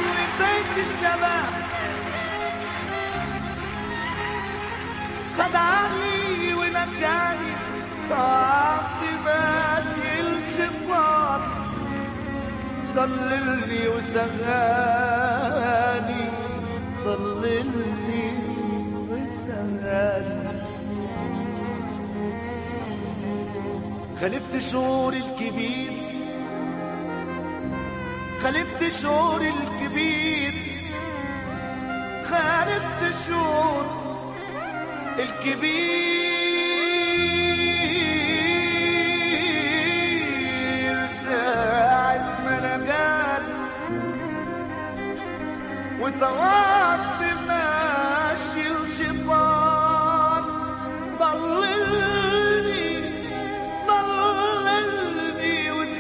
اللي طيش الشباب خدعني ونجاني صعبت ماشي الشيطان ضللني وسغاني ضللني وسغاني خلفت شعور الكبير خلفت شعور الكبير خلفت شعور الكبير ساعة ما انا جال وطوعت ماشي الشيطان ضللني ضللني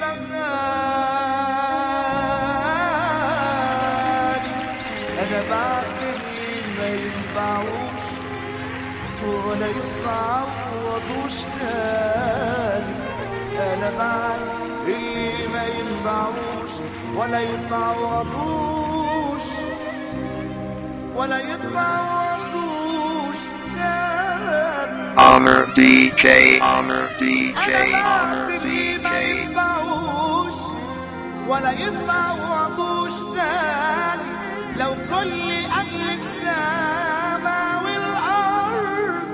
وسخاني انا بعت اللي ما ينفعوش ولا يتعوضوش تاني انا بعت اللي ما ينفعوش ولا يتعوضوش ولا يتعوضوش تاني Honor DJ, Honor DJ, أنا Honor بعت اللي ما DJ. ينفعوش ولا يتعوضوش تاني لو كل أهل السماء والأرض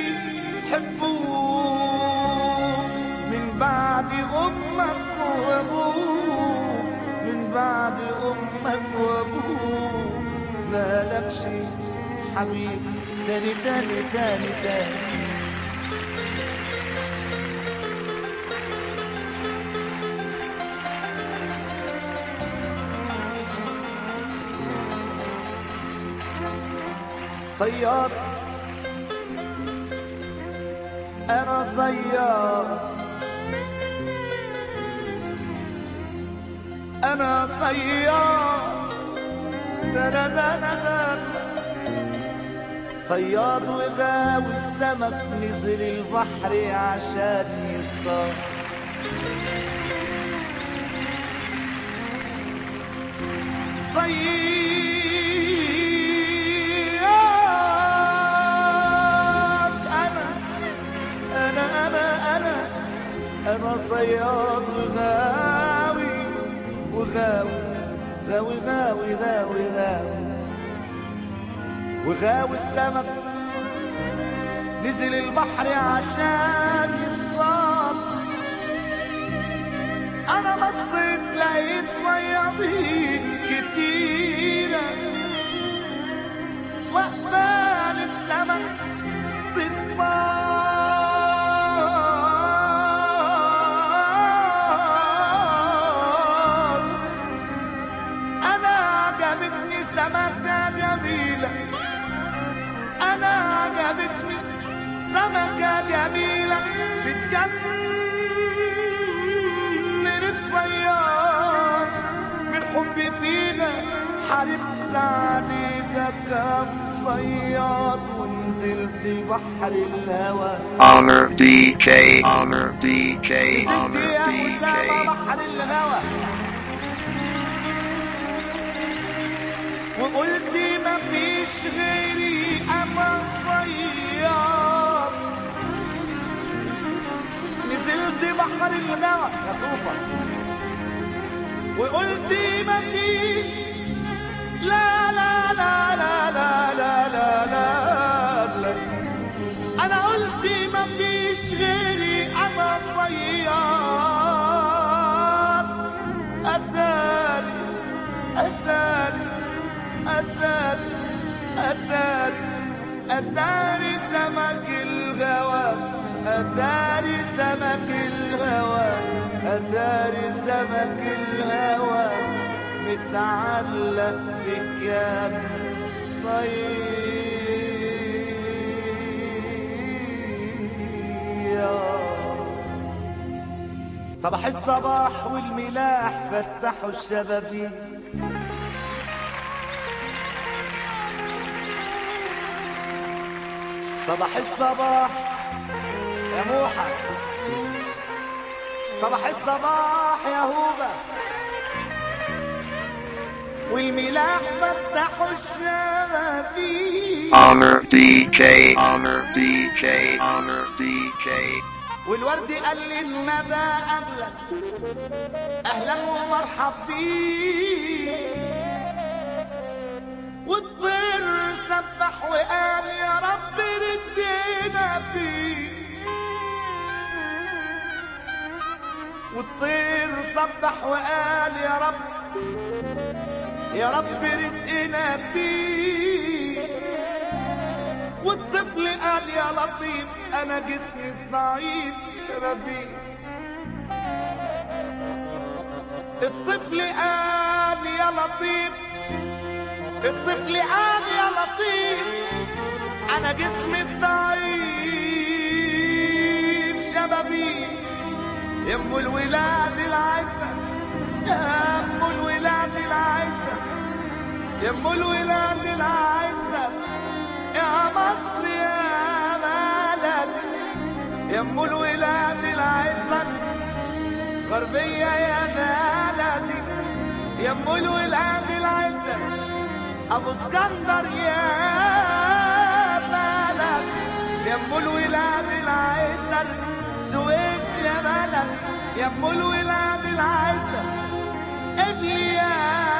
بيحبوك من بعد أمك وأبوك من بعد أمك وأبوك مالكش حبيب تاني تاني تاني تاني صياد انا صياد انا صياد دا دا دا دا دا صياد وغاوي السمك نزل البحر عشان يصطاد صياد انا انا انا انا انا صياد وغاوي وغاوي غاوي غاوي غاوي غاوي وغاوي السمك نزل البحر عشان يصطاد انا بصيت لقيت صيادين كتيرة واقفة للسمك تصطاد انا عجبتني سمكة جميلة انا عجبتني سمكة جميلة بتجنن الصياد من حبي فينا حاربت عليك كم صياد ونزلت بحر الهوى Honor DJ, Honor DJ, نزلت Honor يا أسامة DJ. بحر الهوى وقلت مفيش غيري أنا صياد نزلت بحر الهوى يا طوفة وقلت مفيش لا لا لا لا لا لا لا لا, لا. انا قلت مفيش غيري انا صياد اتاري اتاري اتاري اتاري اتاري سمك الغوى اتاري سمك الغوى اتاري سمك الهوى متعلق بك يا صياد صباح الصباح والملاح فتحوا الشبابيك صباح الصباح يا موحى صباح الصباح يا هوبة والملاح فتحوا الشبابيك Honor DJ, Honor DJ, Honor DJ. والورد قال لي الندى اغلى اهلا ومرحب بيك والطير سبح وقال يا رب رزقنا فيك والطير سبح وقال يا رب يا رب رزقنا فيك والطفل قال يا لطيف انا جسمي ضعيف ربي الطفل قال يا لطيف الطفل قال يا لطيف انا جسمي ضعيف شبابي يم الولاد العدة يم الولاد العدة يم الولاد العدة يا مصر يا بلد يا ام الولاد العطر غربية يا بلدي يا ام الولاد العطر ابو اسكندر يا بلد يا ام الولاد العطر سويس يا بلد يا ام الولاد العطر ابلي يا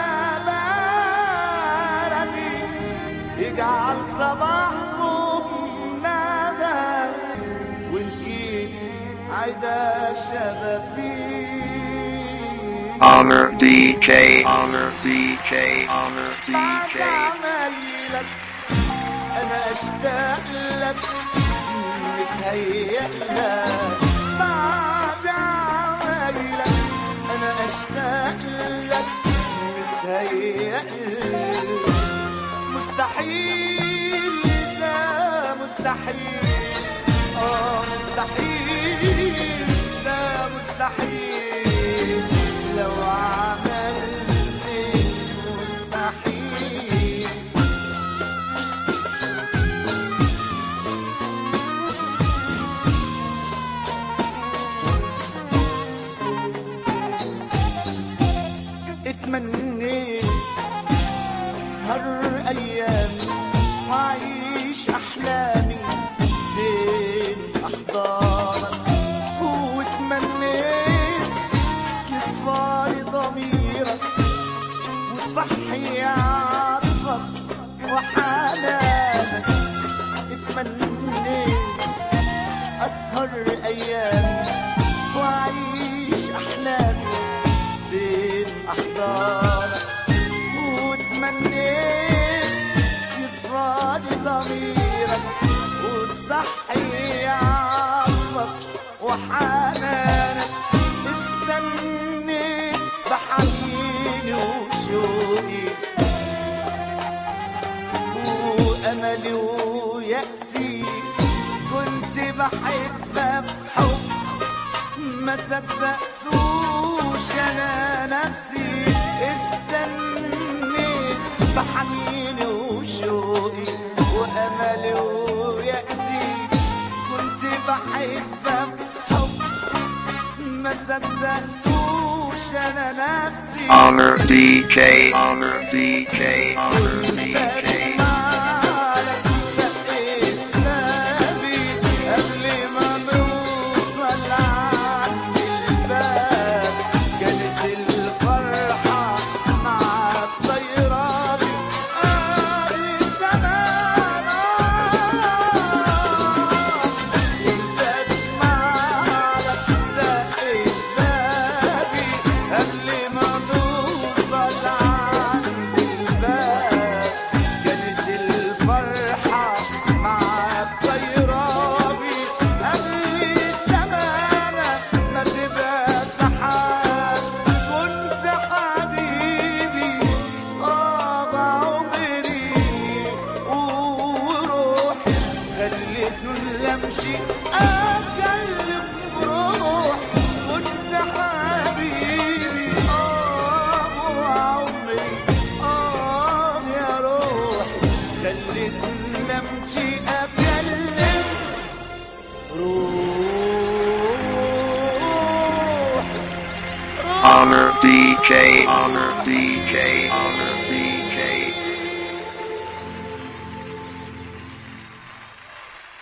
بلدي يجعل صباحكم نادى والجيل عدا شبابي Honor DJ, Honor DJ, Honor بعد DJ. عمايلك انا اشتاق لك متهيأ لك بعد عمايلك انا اشتاق لك متهيأ لك مستحيل ده مستحيل اه مستحيل ده مستحيل لو عملت مستحيل اتمنيت اسهر ايامي واعيش احلامي بين احضانك واتمنيت يصفى ضميرك وتصحي عطفك وحنانك اتمنيت اسهر ايامي واعيش احلامي بين احضانك وتمنيت يصفالي ضميرك وتصحي عطفك وحنانك استنيت بحنيني وشوقي واملي ويأسي كنت بحبك حب ما صدقتوش انا نفسي استنيت بحنيني وشوقي واملي ويأسي كنت بحبك حب ما صدقتوش انا نفسي Honor DJ, Honor DJ, Honor DJ. بسمعلك دقيت بابي قبل ما نوصل عند الباب كانت الفرحة مع الطيران قبل زمان بسمعلك دقيت بابي قبل ما نوصل عند الباب كانت الفرحة مع الطيرابي قبل الزمانة ما تبقى سحاب كنت حبيبي طاب عمري وروحي خليته امشي اكلم روحي كنت حبيبي اه عمري اه يا روحي خليته امشي اكلم روحي Honor DJ Honor, DJ Honor, DJ